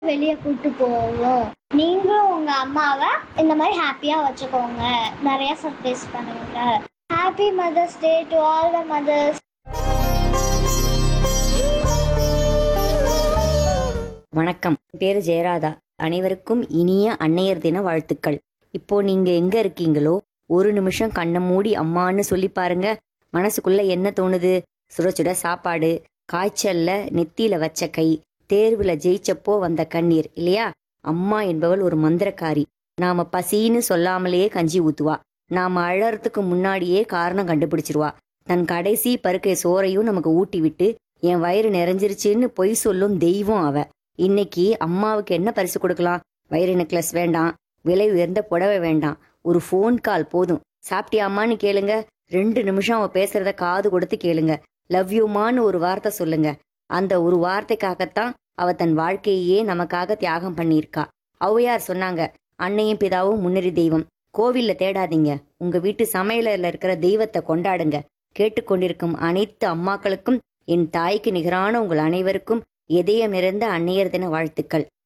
வெளியே கூட்டு போவோம் நீங்களும் உங்க அம்மாவை இந்த மாதிரி ஹாப்பியா வச்சுக்கோங்க நிறைய சர்ப்ரைஸ் பண்ணுங்க happy mothers day to all the mothers வணக்கம் என் பேரு ஜெயராதா அனைவருக்கும் இனிய அன்னையர் தின வாழ்த்துக்கள் இப்போ நீங்க எங்க இருக்கீங்களோ ஒரு நிமிஷம் கண்ணை மூடி அம்மான்னு சொல்லி பாருங்க மனசுக்குள்ள என்ன தோணுது சுட சுட சாப்பாடு காய்ச்சல்ல நெத்தியில வச்ச கை தேர்வுல ஜெயிச்சப்போ வந்த கண்ணீர் இல்லையா அம்மா என்பவள் ஒரு மந்திரக்காரி நாம பசின்னு சொல்லாமலேயே கஞ்சி ஊத்துவா நாம அழறதுக்கு முன்னாடியே காரணம் கண்டுபிடிச்சிருவா தன் கடைசி பருக்கை சோறையும் நமக்கு ஊட்டி விட்டு என் வயிறு நிறைஞ்சிருச்சுன்னு பொய் சொல்லும் தெய்வம் அவ இன்னைக்கு அம்மாவுக்கு என்ன பரிசு கொடுக்கலாம் வைர நெக்லஸ் வேண்டாம் விலை உயர்ந்த புடவை வேண்டாம் ஒரு ஃபோன் கால் போதும் சாப்பிட்டியாமான்னு கேளுங்க ரெண்டு நிமிஷம் அவ பேசுறத காது கொடுத்து கேளுங்க லவ் யூமான்னு ஒரு வார்த்தை சொல்லுங்க அந்த ஒரு வார்த்தைக்காகத்தான் அவ தன் வாழ்க்கையே நமக்காக தியாகம் பண்ணியிருக்கா ஔவையார் சொன்னாங்க அன்னையும் பிதாவும் முன்னறி தெய்வம் கோவில்ல தேடாதீங்க உங்க வீட்டு சமையலர்ல இருக்கிற தெய்வத்தை கொண்டாடுங்க கேட்டுக்கொண்டிருக்கும் அனைத்து அம்மாக்களுக்கும் என் தாய்க்கு நிகரான உங்கள் அனைவருக்கும் இதயம் நிறைந்த அன்னையர் தின வாழ்த்துக்கள்